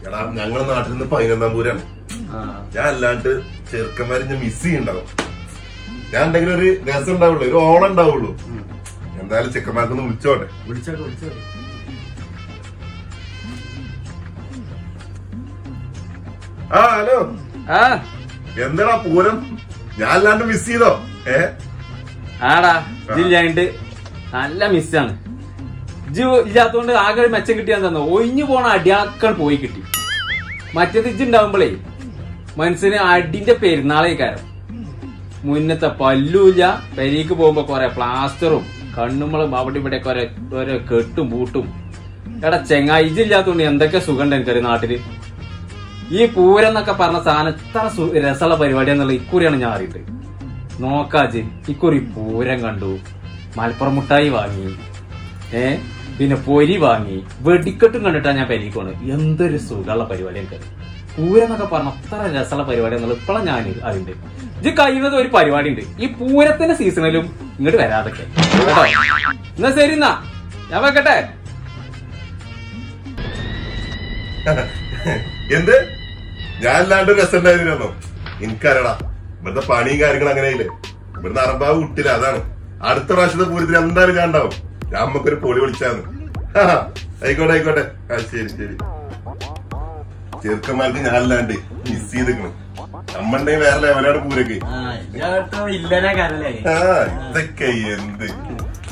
എടാ ഞങ്ങളെ നാട്ടിൽ നിന്ന് പതിനൊന്നാം പൂരാണ് ഞാൻ അല്ലാണ്ട് ചെറുക്കന്മാരെ ഞാൻ മിസ് ചെയ്യുന്നുണ്ടാവും ഞാൻ ഉണ്ടെങ്കിൽ ഒരു രസം ഉണ്ടാവുള്ളൂ ഒരു ഓണം ഉണ്ടാവുള്ളൂ എന്തായാലും ചെക്കന്മാർക്കൊന്ന് വിളിച്ചോട്ടെ വിളിച്ചോട്ടെ വിളിച്ചോട്ടെ ആ ഹലോ ആ എന്താടാ പൂരം ഞാൻ അല്ലാണ്ട് മിസ് ചെയ്തോ ഏ ആടാ ഇതില്ലാണ്ട് നല്ല മിസ്സാണ് ഇജ്ജ് ഇല്ലാത്തോണ്ട് ആകെ ഒരു മെച്ചം കിട്ടിയാൻ തന്നെ ഒഴിഞ്ഞു പോണ അടിയാക്കൾ പോയി കിട്ടി മറ്റേത് ഇജ്ജ് ഉണ്ടാവുമ്പോഴേ മനസ്സിന് അടിന്റെ പെരുന്നാളേ കാരം മുന്നത്തെ പല്ലുമില്ല പെരീക്ക് പോകുമ്പോ കൊറേ പ്ലാസ്റ്ററും കണ്ണുമ്പളും അവിടെ ഇവിടെ കൊറേ ഓരോ കെട്ടും പൂട്ടും എടാ ചെങ്ങായി ഇജ്ജില്ലാത്തോണ്ട് എന്തൊക്കെ സുഖണ്ട് എനിക്കൊരു നാട്ടില് ഈ പൂരം എന്നൊക്കെ പറഞ്ഞ സാധനം ഇത്ര സു- രസമുള്ള പരിപാടിയാന്നുള്ള ഇക്കുറിയാണ് ഞാൻ അറിയത് നോക്കാജ് ഇക്കുറി പൂരം കണ്ടു മലപ്പുറം മുട്ടായി വാങ്ങി ഏ പിന്നെ പൊരി വാങ്ങി വെടിക്കെട്ടും കണ്ടിട്ടാ ഞാൻ പെരീക്കോണ് എന്തൊരു സുഖമുള്ള പരിപാടി എനിക്കത് പൂരം എന്നൊക്കെ പറഞ്ഞ അത്ര രസമുള്ള പരിപാടി എന്നുള്ളത് ഇപ്പോഴാണ് ഞാൻ അറിയുന്നത് ഇത് കഴിയുന്നത് ഒരു പരിപാടി ഉണ്ട് ഈ പൂരത്തിന്റെ സീസണിലും ഇങ്ങോട്ട് വരാതൊക്കെ കേട്ടോ എന്നാ ശരി എന്നാ ഞാൻ വെക്കട്ടെ എന്ത് ഞാൻ അല്ലാണ്ട് രസം ഉണ്ടായിരുന്നോ എനിക്കറിയടാ ഇവിടുത്തെ പണിയും കാര്യങ്ങളും അങ്ങനെയില്ലേ ഇവിടുന്ന് അറബാവ് വിട്ടില്ല അതാണ് അടുത്ത പ്രാവശ്യത്തെ പൂരത്തിന് എന്തായാലും ഞാൻ ഉണ്ടാവും ഞാൻ നമുക്കൊരു പൊളി വിളിച്ചാന്ന് ആ, ആയിക്കോട്ടെ ആയിക്കോട്ടെ ആ ശരി ശരി ചെറുക്കന്മാർക്ക് ഞാൻ അല്ലാണ്ട് മിസ് ചെയ്തിക്കണ് നമ്മളുണ്ടെങ്കിൽ വേറെ ലെവലാണ് പൂരൊക്കെ ആ ഇല്ലാത്ത ഇല്ലനെ കാരല്ലേ ആ ഇതൊക്കെ എന്ത്